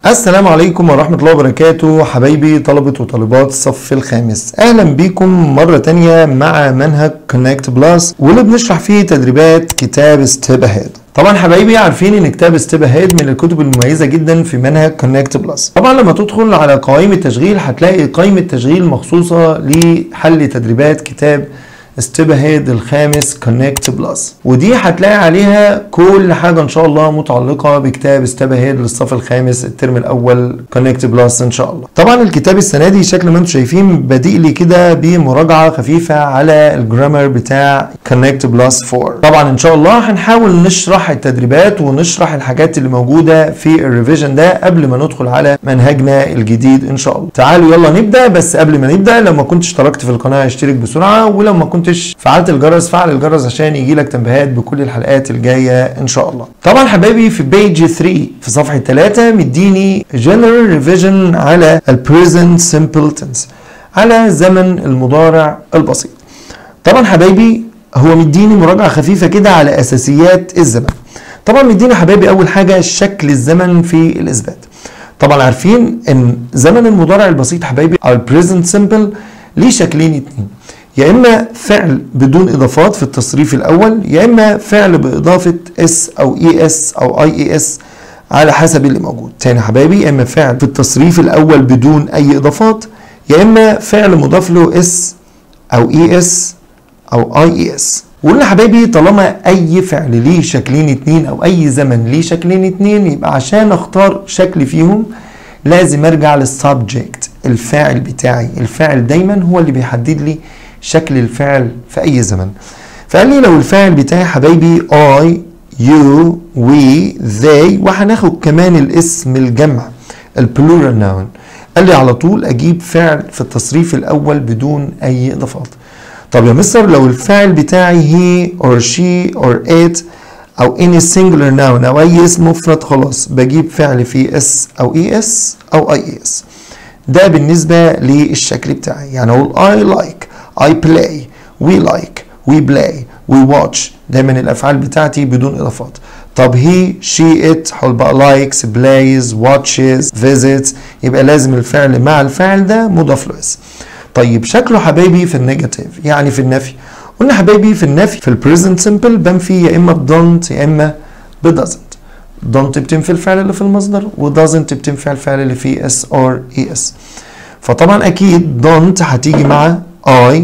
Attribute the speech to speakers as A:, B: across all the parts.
A: السلام عليكم ورحمة الله وبركاته حبايبي طلبة وطالبات الصف الخامس أهلا بيكم مرة تانية مع منهج كونكت بلس واللي بنشرح فيه تدريبات كتاب ستيب أهيد طبعا حبايبي عارفين ان كتاب ستيب أهيد من الكتب المميزة جدا في منهج كونكت بلس طبعا لما تدخل على قوائم التشغيل هتلاقي قائمة تشغيل مخصوصة لحل تدريبات كتاب ستيب اهيد الخامس كونكت بلس ودي هتلاقي عليها كل حاجه ان شاء الله متعلقه بكتاب ستيب اهيد للصف الخامس الترم الاول كونكت بلس ان شاء الله طبعا الكتاب السنه دي شكل ما انتم شايفين بادئ لي كده بمراجعه خفيفه على الجرامر بتاع كونكت بلس 4 طبعا ان شاء الله هنحاول نشرح التدريبات ونشرح الحاجات اللي موجوده في الريفيجن ده قبل ما ندخل على منهجنا الجديد ان شاء الله تعالوا يلا نبدا بس قبل ما نبدا لو ما كنت اشتركت في القناه اشترك بسرعه ولو ما كنت كنتش فعلت الجرس فعل الجرس عشان يجي لك تنبيهات بكل الحلقات الجايه ان شاء الله طبعا حبايبي في بيج 3 في صفحه 3 مديني general revision على ال present simple tense على زمن المضارع البسيط طبعا حبايبي هو مديني مراجعه خفيفه كده على اساسيات الزمن طبعا مديني حبايبي اول حاجه شكل الزمن في الاثبات طبعا عارفين ان زمن المضارع البسيط حبايبي او present simple ليه شكلين اتنين يا اما فعل بدون اضافات في التصريف الاول يا اما فعل باضافه اس او اي اس او اي اي اس على حسب اللي موجود تاني حبايبي يا اما فعل في التصريف الاول بدون اي اضافات يا اما فعل مضاف له اس او اي اس او اي اي اس وقلنا حبايبي طالما اي فعل ليه شكلين اتنين او اي زمن ليه شكلين اتنين يبقى عشان اختار شكل فيهم لازم ارجع للسبجكت الفاعل بتاعي الفاعل دايما هو اللي بيحدد لي شكل الفعل في اي زمن فقال لي لو الفاعل بتاعي حبايبي I you we they وهناخد كمان الاسم الجمع البلورال ناون قال لي على طول اجيب فعل في التصريف الاول بدون اي اضافات طب يا مستر لو الفاعل بتاعي he or she or it او any singular noun او اي اسم مفرد خلاص بجيب فعل فيه اس او اي اس او اي اس ده بالنسبة للشكل بتاعي يعني اقول I like I play we like we play we watch دايما الافعال بتاعتي بدون اضافات طب he she it هقول بقى likes plays watches visits يبقى لازم الفعل مع الفاعل ده مضاف له اسم طيب شكله حبايبي في النيجاتيف يعني في النفي قلنا حبايبي في النفي في البريزنت سمبل بنفي يا اما بدونت يا اما بدازنت دونت بتنفي الفعل اللي في المصدر ودازنت بتنفي الفعل اللي فيه اس اور اي اس فطبعا اكيد دونت هتيجي مع I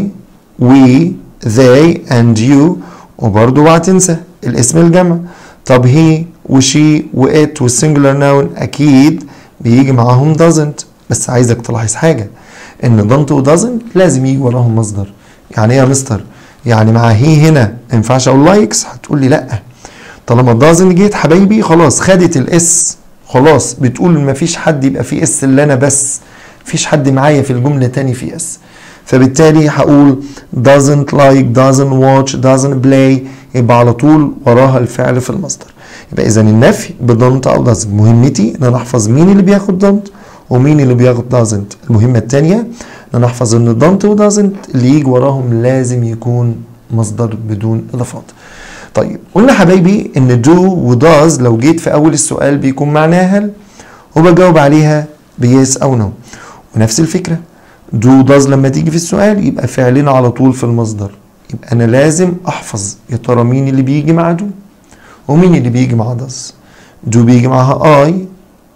A: we they and you وبرضه اوعى تنسى الاسم الجمع طب he وشي وات والسنجولار ناون اكيد بيجي معاهم doesn't بس عايزك تلاحظ حاجه ان don't و doesn't لازم يجي وراهم مصدر يعني ايه يا مستر يعني مع هي هنا ما ينفعش اقول لايكس هتقول لي لا طالما doesn't جيت حبايبي خلاص خدت الاس خلاص بتقول ما فيش حد يبقى فيه اس الا انا بس مفيش حد معايا في الجمله تاني في اس فبالتالي هقول doesn't like doesn't watch doesn't play يبقى على طول وراها الفعل في المصدر يبقى اذا النفي بدونت او doesn't مهمتي ان انا احفظ مين اللي بياخد don't ومين اللي بياخد doesn't المهمه الثانيه ان انا احفظ ان don't و doesn't اللي يجي وراهم لازم يكون مصدر بدون اضافات طيب قلنا حبايبي ان do و does لو جيت في اول السؤال بيكون معناها هل وبجاوب عليها بيس او نو ونفس الفكره دو داز لما تيجي في السؤال يبقى فعلنا على طول في المصدر يبقى انا لازم احفظ يا ترى مين اللي بيجي مع دو ومين اللي بيجي مع داز دو بيجي معاها اي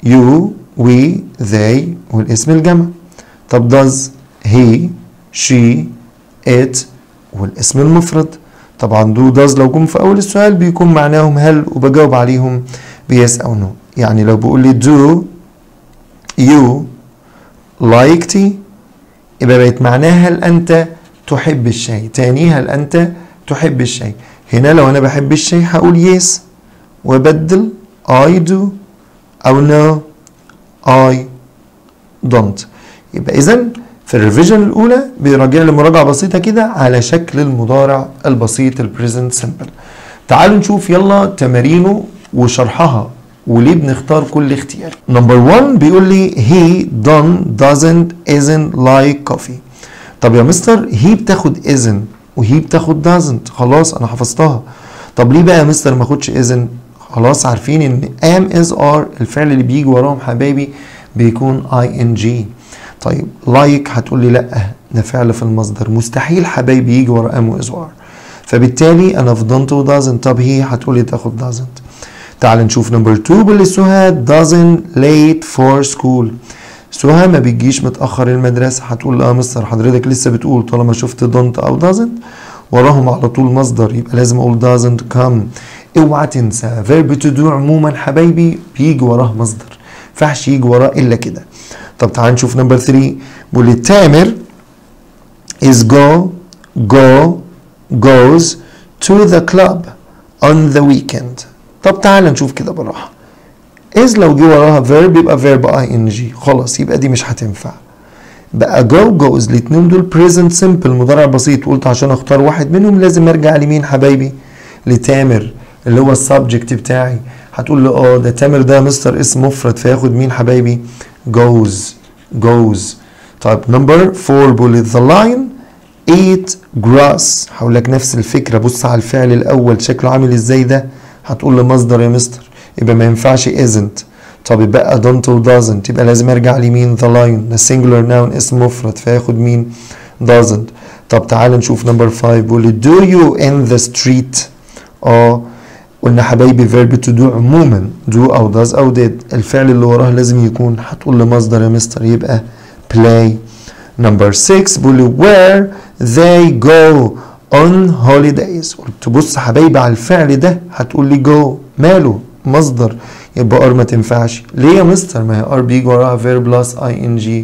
A: يو وي ذي والاسم الجمع طب داز هي شي ات والاسم المفرد طبعا دو داز لو جم في اول السؤال بيكون معناهم هل وبجاوب عليهم بيس او نو يعني لو بقول لي دو يو لايكتي يبقى بقت معناها هل انت تحب الشيء تاني هل انت تحب الشيء هنا لو انا بحب الشيء هقول يس وبدل I do او no I don't يبقى اذا في الريفيجن الاولى بيراجع لي مراجعه بسيطه كده على شكل المضارع البسيط البريزنت سمبل تعالوا نشوف يلا تمارينه وشرحها وليه بنختار كل اختيار نمبر 1 بيقول لي he done doesn't isn't like coffee طب يا مستر هي بتاخد isn't وهي بتاخد doesn't خلاص انا حفظتها طب ليه بقى يا مستر ما اخدش isn't خلاص عارفين ان am is are الفعل اللي بيجي وراهم حبايبي بيكون ing طيب like هتقول لي لا ده فعل في المصدر مستحيل حبايبي يجي ورا am و is are فبالتالي انا في don't و doesn't طب هي هتقول لي تاخد doesn't تعال نشوف نمبر 2 باللي سهى doesn't late for school سهى ما بتجيش متأخر المدرسة هتقول لا مستر حضرتك لسه بتقول طالما شفت don't أو doesn't وراهم على طول مصدر يبقى لازم أقول doesn't come اوعى تنسى verb to do عموما حبايبي بيجي وراه مصدر فحش يجي وراه إلا كده طب تعال نشوف نمبر 3 بيقول لي تامر is go go goes to the club on the weekend طب تعال نشوف كده بالراحة is لو جه وراها verb يبقى verb ing خلاص يبقى دي مش هتنفع بقى go goes الاتنين دول present simple مضارع بسيط قلت عشان اختار واحد منهم لازم ارجع لمين حبايبي لتامر اللي هو السبجكت بتاعي هتقول له اه ده تامر ده مستر اسم مفرد فياخد مين حبايبي goes goes طيب نمبر 4 بقول the lion eat grass هقول لك نفس الفكره بص على الفعل الاول شكله عامل ازاي ده هتقول لي مصدر يا مستر يبقى ما ينفعش isn't طب يبقى don't و doesn't يبقى لازم ارجع لمين the lion the singular noun اسم مفرد فياخد مين doesn't طب تعال نشوف نمبر 5 بيقول لي do you in the street اه قلنا حبايبي verb to do عموما do او does او did الفعل اللي وراه لازم يكون هتقول لي مصدر يا مستر يبقى play نمبر 6 بيقول لي where they go on holidays قلت بص حبايبي على الفعل ده هتقول لي go ماله مصدر يبقى ار ما تنفعش ليه يا مستر ما هي ار بيجي وراها verb plus ing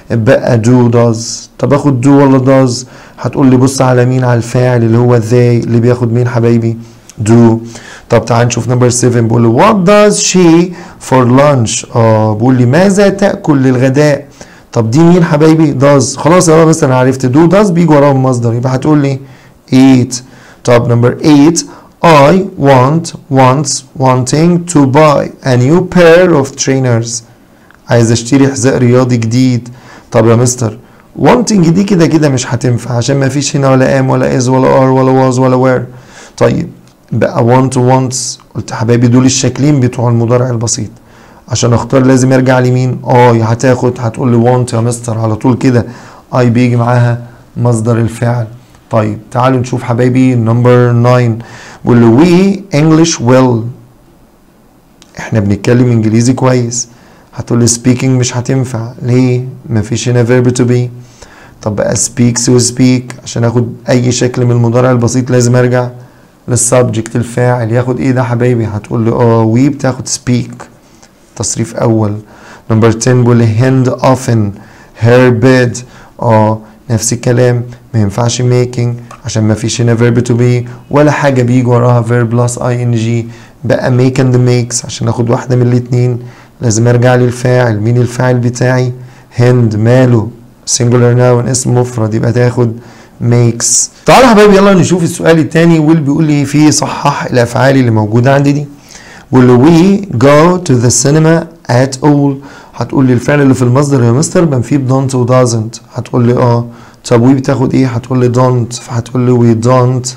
A: بقى do does طب اخد do ولا does هتقول لي بص على مين على الفاعل اللي هو they اللي بياخد مين حبايبي do طب تعال نشوف نمبر 7 بيقول لي what does she for lunch اه بيقول لي ماذا تاكل للغداء طب دي مين حبايبي does خلاص يا مثلا عرفت do does بيجي وراهم مصدر يبقى هتقول لي eat طب نمبر 8 I want wants wanting to buy a new pair of trainers عايز اشتري حذاء رياضي جديد طب يا مستر wanting دي كده كده مش هتنفع عشان ما فيش هنا ولا am ولا is ولا are ولا was ولا were طيب بقى want wants قلت حبايبي دول الشكلين بتوع المضارع البسيط عشان اختار لازم ارجع لمين اه هتاخد هتقول لي want يا مستر على طول كده I بيجي معاها مصدر الفعل طيب تعالوا نشوف حبايبي نمبر 9 بيقول له we English well احنا بنتكلم انجليزي كويس هتقول لي speaking مش هتنفع ليه مفيش هنا verb to be طب بقى speaks و speak عشان اخد اي شكل من المضارع البسيط لازم ارجع للسبجكت الفاعل ياخد ايه ده حبايبي هتقول لي اه وي بتاخد speak تصريف اول نمبر 10 بيقول لي hand often her bed اه نفس الكلام ما ينفعش making عشان ما فيش هنا verb to be ولا حاجة بيجي وراها verb plus ing بقى make and makes عشان اخد واحدة من الاتنين لازم ارجع للفاعل مين الفاعل بتاعي hand ماله singular noun اسم مفرد يبقى تاخد makes تعالوا يا حبايبي يلا نشوف السؤال التاني واللي بيقول لي فيه صحح الافعال اللي موجودة عندي دي بيقول له we go to the cinema at all هتقول لي الفعل اللي في المصدر يا مستر بنفيه don't و doesn't هتقول لي اه طب we بتاخد ايه هتقول لي don't فهتقول لي we don't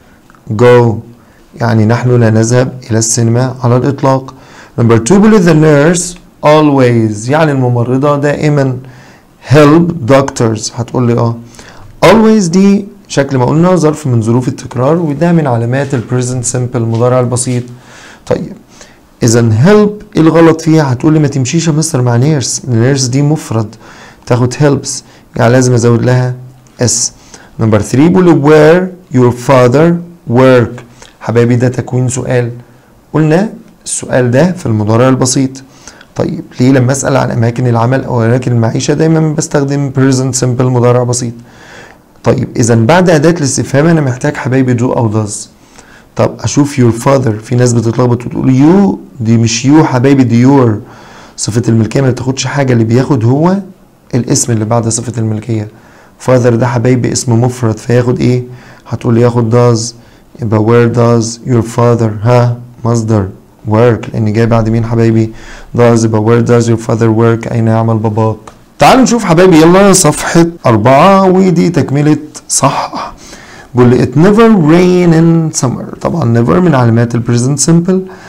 A: go يعني نحن لا نذهب الى السينما على الاطلاق نمبر 2 بيقول the nurse always يعني الممرضة دائما help doctors هتقول لي اه always دي شكل ما قلنا ظرف من ظروف التكرار وده من علامات البريزنت سمبل المضارع البسيط طيب اذا help ايه الغلط فيها هتقول لي ما تمشيش يا مستر مع نيرس نيرس دي مفرد تاخد helps يعني لازم ازود لها اس نمبر 3 بيقول where your father work حبايبي ده تكوين سؤال قلنا السؤال ده في المضارع البسيط طيب ليه لما اسال عن اماكن العمل او اماكن المعيشه دايما بستخدم present simple مضارع بسيط طيب اذا بعد اداه الاستفهام انا محتاج حبايبي do او does طب اشوف your father في ناس بتتلخبط وتقول يو دي مش يو حبايبي دي your صفه الملكيه ما بتاخدش حاجه اللي بياخد هو الاسم اللي بعد صفه الملكيه father ده حبايبي اسم مفرد فياخد ايه هتقول لي ياخد does يبقى where does your father ها مصدر work لان جاي بعد مين حبايبي does يبقى where does your father work اين يعمل باباك تعالوا نشوف حبايبي يلا صفحة أربعة ودي تكملة صح بيقول لي it never rain in summer طبعا never من علامات ال present simple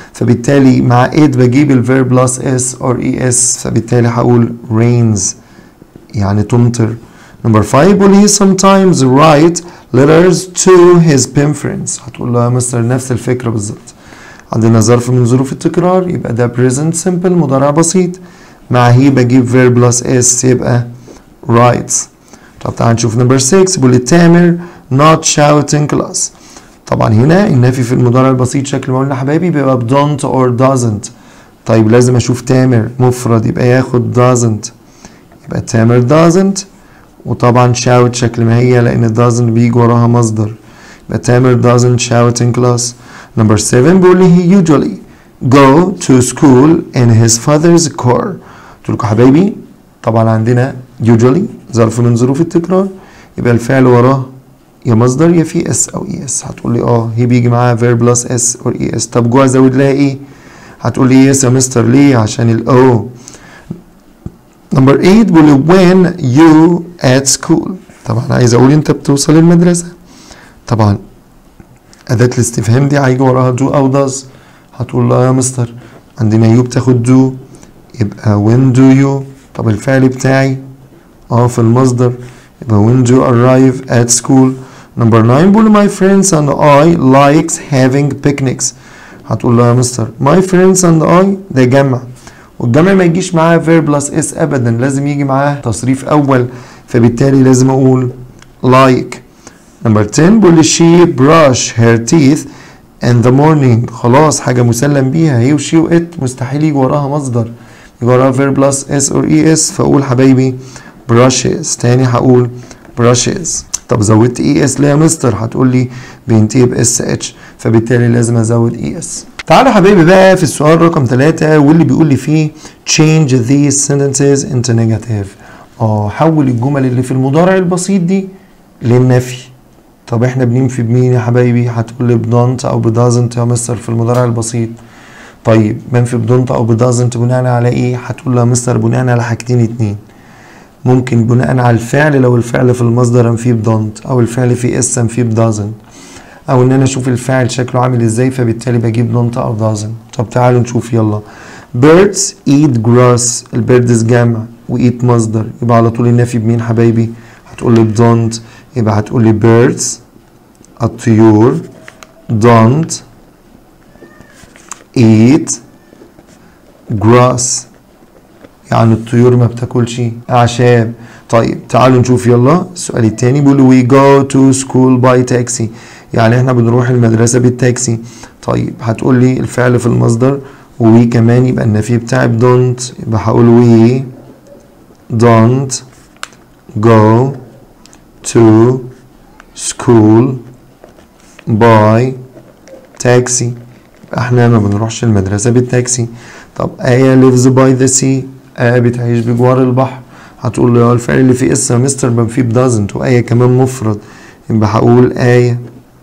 A: فبالتالي مع it بجيب الفيرب بلس اس or es فبالتالي هقول rains يعني تمطر number 5 بيقول he sometimes write letters to his pen friends هتقول له يا مستر نفس الفكرة بالظبط عندنا ظرف من ظروف التكرار يبقى ده present simple مضارع بسيط مع هي بجيب verb plus s يبقى writes طب تعال نشوف نمبر 6 بيقول لي تامر not shout in class طبعا هنا النفي في المضارع البسيط شكل ما قلنا حبايبي بيبقى don't or doesn't طيب لازم اشوف تامر مفرد يبقى ياخد doesn't يبقى تامر doesn't وطبعا shout شكل ما هي لان doesn't بيجي وراها مصدر يبقى تامر doesn't shout in class number 7 بيقول لي he usually go to school in his father's car قلت لكم حبايبي طبعا عندنا usually ظرف من ظروف التكرار يبقى الفعل وراه يا مصدر يا في اس او اي اس هتقول لي اه هي بيجي معاها verb plus اس or اي اس طب جوه ازود لها ايه هتقول لي يس يا مستر ليه عشان الاو نمبر 8 بيقول لي when you at school طبعا عايز اقول انت بتوصل المدرسه طبعا اداه الاستفهام دي هيجي وراها do او does هتقول له يا مستر عندنا يو بتاخد do يبقى when do you طب الفعل بتاعي اه في المصدر يبقى when do you arrive at school number 9 بيقول my friends and I likes having picnics هتقول له يا مستر my friends and I ده جمع والجمع ما يجيش معاه verb plus s ابدا لازم يجي معاه تصريف اول فبالتالي لازم اقول like number 10 بيقول لي she brush her teeth in the morning خلاص حاجة مسلم بيها هي وشي وات مستحيل يجي وراها مصدر يجي وراها verb plus s or es فاقول حبايبي brushes تاني هقول brushes طب زودت اي اس ليه يا مستر هتقول لي بينتهي باس اتش فبالتالي لازم ازود اي اس تعالوا حبايبي بقى في السؤال رقم ثلاثة واللي بيقول لي فيه change these sentences into negative اه حول الجمل اللي في المضارع البسيط دي للنفي طب احنا بننفي بمين يا حبايبي هتقول لي بدونت او بدازنت يا مستر في المضارع البسيط طيب بنفي بدونت او بدازنت بناء على ايه هتقول له يا مستر بناء على حاجتين اتنين ممكن بناء على الفعل لو الفعل في المصدر انفيه بدونت او الفعل في اس انفيه بدازنت او ان انا اشوف الفاعل شكله عامل ازاي فبالتالي بجيب دونت او دازنت طب تعالوا نشوف يلا birds eat grass البيردز جمع وايت مصدر يبقى على طول النفي بمين حبايبي هتقول لي don't يبقى هتقول لي birds الطيور don't eat grass يعني الطيور ما بتاكلش اعشاب طيب تعالوا نشوف يلا السؤال التاني بيقول we go to school by taxi يعني احنا بنروح المدرسة بالتاكسي طيب هتقول لي الفعل في المصدر وي كمان يبقى النفي بتاعي بدونت يبقى هقول we don't go to school by taxi يبقى احنا ما بنروحش المدرسة بالتاكسي طب آية lives by the sea آية بتعيش بجوار البحر هتقول لي اه الفعل اللي فيه اس يا مستر بنفيه بدازنت وآية كمان مفرد يبقى هقول آية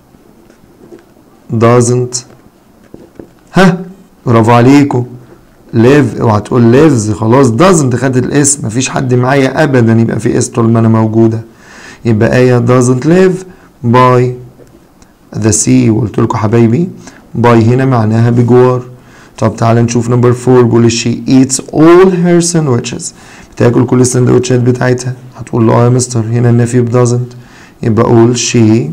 A: doesn't ها برافو عليكم live اوعى تقول lives خلاص doesn't خدت الاسم مفيش حد معايا ابدا يبقى في اس طول ما انا موجوده يبقى آية doesn't live by the sea وقلت لكم حبايبي by هنا معناها بجوار طب تعالى نشوف نمبر 4 بيقول she eats all her sandwiches بتاكل كل السندوتشات بتاعتها هتقول له اه يا مستر هنا النفي ب doesn't يبقى قول she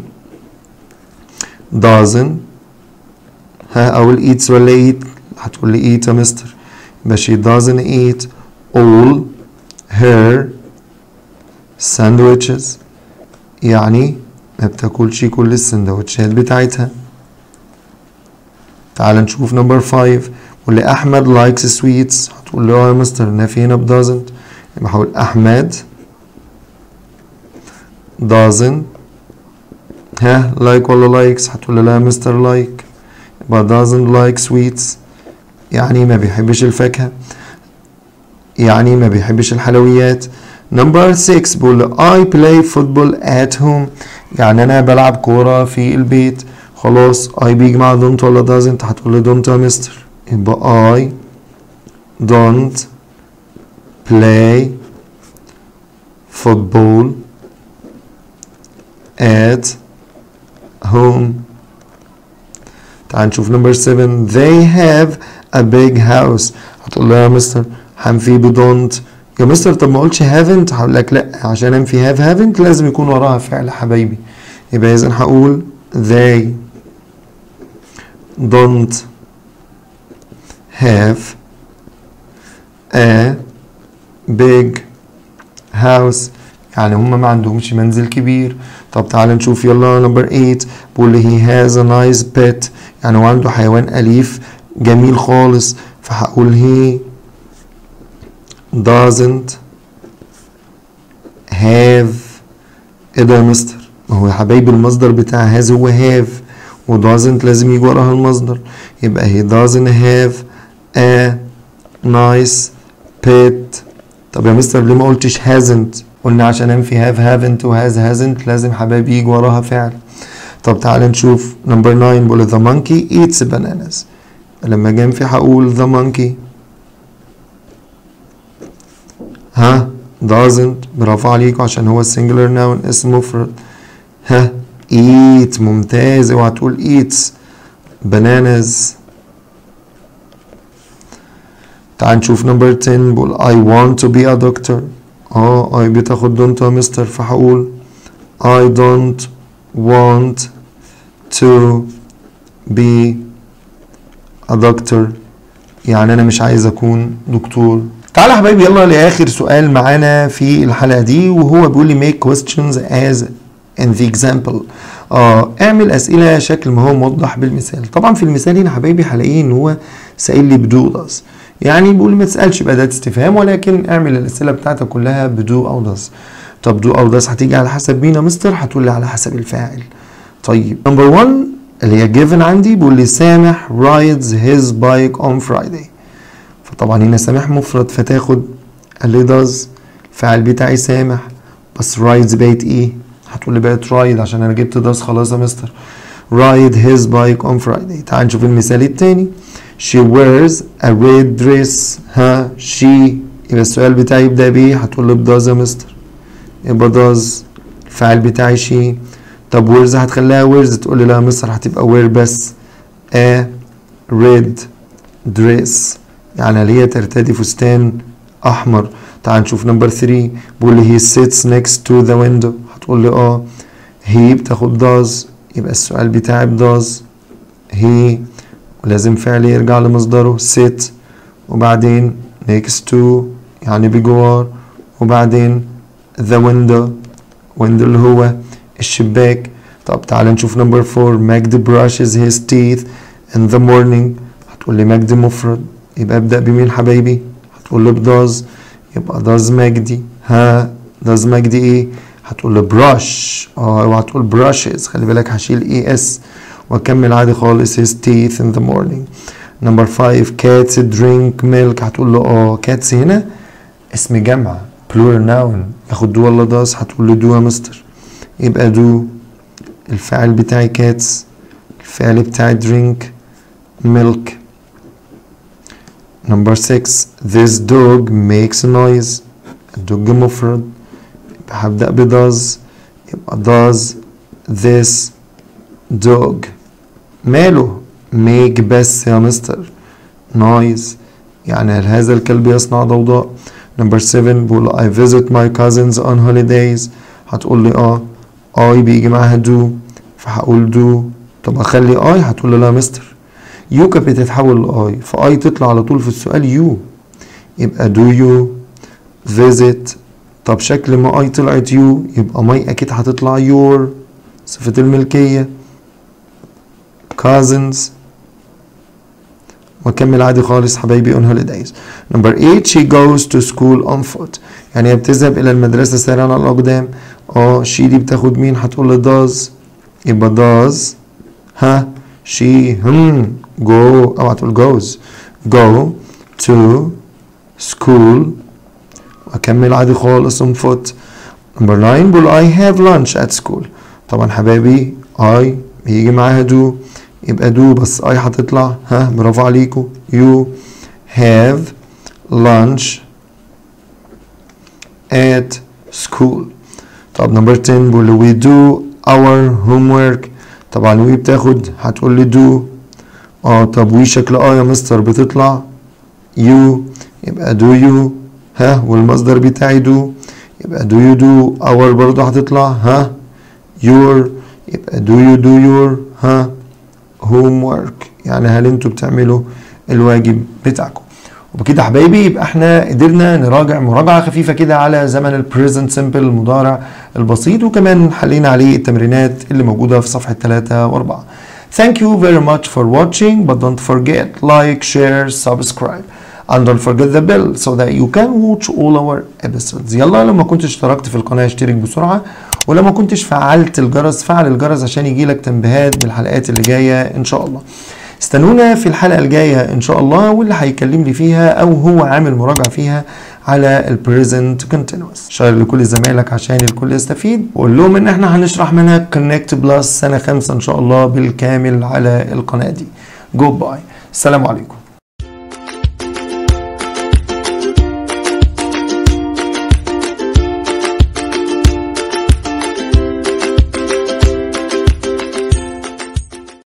A: doesn't ها اقول eats ولا eat هتقول لي eat يا مستر يبقى she doesn't eat all her sandwiches يعني ما بتاكلش كل السندوتشات بتاعتها تعال نشوف نمبر 5 واللي احمد likes sweets هتقول له يا مستر النفي هنا ب doesn't يبقى هقول احمد doesn't ها like ولا likes هتقول له لا يا مستر like يبقى doesn't like sweets يعني ما بيحبش الفاكهة يعني ما بيحبش الحلويات نمبر 6 بيقول I play football at home يعني أنا بلعب كورة في البيت خلاص I بيجي مع don't ولا doesn't هتقول لي don't يا مستر يبقى I don't play football at home تعال نشوف نمبر 7 they have a big house هتقول له يا مستر هنفي بدونت يا مستر طب ما قلتش haven't هقول لك لا عشان انفي have haven't لازم يكون وراها فعل حبايبي يبقى اذا هقول they don't have a big house يعني هم ما عندهمش منزل كبير طب تعال نشوف يلا نمبر 8 بيقول لي he has a nice pet يعني هو عنده حيوان أليف جميل خالص فهقول he doesn't have ايه ده يا مستر ما هو يا حبايبي المصدر بتاع has هو have و doesn't لازم يجي وراها المصدر يبقى he doesn't have a nice pet طب يا مستر ليه ما قلتش hasn't قلنا عشان انفي have haven't و has hasn't لازم حبايبي يجي وراها فعل طب تعال نشوف نمبر 9 بيقول the monkey eats bananas لما اجي انفي هقول the monkey ها doesn't برافو عليكم عشان هو singular noun اسم مفرد ها eat ممتاز اوعى تقول eats bananas تعال نشوف نمبر 10 بقول I want to be a doctor اه I بتاخد don't يا مستر فهقول I don't want to be a doctor يعني انا مش عايز اكون دكتور تعالى يا حبايبي يلا لاخر سؤال معانا في الحلقه دي وهو بيقول لي make questions as in the example اه اعمل اسئله شكل ما هو موضح بالمثال طبعا في المثال هنا حبايبي هلاقيه ان هو سائل لي بدو داس يعني بيقول ما تسالش باداه استفهام ولكن اعمل الاسئله بتاعتك كلها بدو او داس طب دو او داس هتيجي على حسب مين يا مستر هتقول لي على حسب الفاعل طيب نمبر 1 اللي هي given عندي بيقول لي سامح rides his bike on Friday فطبعا هنا سامح مفرد فتاخد اللي does الفاعل بتاعي سامح بس rides بقت ايه هتقول لي بقت ride عشان انا جبت does خلاص يا مستر ride his bike on Friday تعال نشوف المثال التاني she wears a red dress ها she يبقى السؤال بتاعي يبدأ بيه هتقول لي بداز يا مستر يبقى داز الفاعل بتاعي she طب ويرز هتخليها ويرز تقول لي لا يا مستر هتبقى وير بس a red dress يعني اللي هي ترتدي فستان احمر تعال نشوف نمبر 3 بيقول لي he sits next to the window هتقول لي اه he بتاخد does يبقى السؤال بتاعي بداز he ولازم فعل يرجع لمصدره sit وبعدين next to يعني بجوار وبعدين the window window اللي هو الشباك طب تعال نشوف نمبر 4 مجد brushes his teeth in the morning هتقول لي مجد مفرد يبقى ابدأ بمين حبايبي هتقول لي بداز يبقى داز مجدي ها داز مجدي ايه هتقول لي brush اه اوعى تقول brushes خلي بالك هشيل اي اس واكمل عادي خالص his teeth in the morning نمبر 5 cats drink milk هتقول له اه cats هنا اسم جمع plural noun ياخد دو ولا داس هتقول له دو يا مستر يبقى دو الفاعل بتاعي cats الفعل بتاعي drink milk نمبر 6 this dog makes noise الدوج مفرد يبقى هبدأ ب does يبقى does this dog ماله make بس يا مستر noise يعني هل هذا الكلب يصنع ضوضاء نمبر 7 بقول I visit my cousins on holidays هتقول لي اه اي بيجي معاها do فهقول do طب اخلي اي هتقول لي لا يا مستر يو كانت بتتحول لاي فاي تطلع على طول في السؤال يو يبقى do you visit طب شكل ما اي طلعت يو يبقى ماي اكيد هتطلع your صفة الملكية cousins واكمل عادي خالص حبايبي on holidays number 8 she goes to school on foot يعني هي بتذهب الى المدرسة سريعا على الأقدام اه she دي بتاخد مين هتقول لي does يبقى does ها she هم go او هتقول goes go to school واكمل عادي خالص on foot number 9 بقول I have lunch at school طبعا حبايبي I بيجي معاها do يبقى do بس I هتطلع ها برافو عليكم you have lunch at school طب نمبر 10 بقول we do our homework طبعا we بتاخد هتقول لي do اه طب وي شكل اه يا مستر بتطلع you يبقى do you ها والمصدر بتاعي do يبقى do you do our برضه هتطلع ها your يبقى do you do your ها homework يعني هل انتوا بتعملوا الواجب بتاعكم وبكده حبايبي يبقى احنا قدرنا نراجع مراجعه خفيفه كده على زمن البريزنت سمبل المضارع البسيط وكمان حلينا عليه التمرينات اللي موجوده في صفحه 3 و4 Thank you very much for watching but don't forget like share subscribe and don't forget the bell so that you can watch all our episodes يلا لما كنت اشتركت في القناه اشترك بسرعه ولما كنتش فعلت الجرس فعل الجرس عشان يجيلك تنبيهات بالحلقات اللي جايه ان شاء الله استنونا في الحلقه الجايه ان شاء الله واللي هيكلمني فيها او هو عامل مراجعه فيها على البريزنت كونتينوس شير لكل زمايلك عشان الكل يستفيد وقول لهم ان احنا هنشرح منها كونكت بلس سنه خمسه ان شاء الله بالكامل على القناه دي جو باي السلام عليكم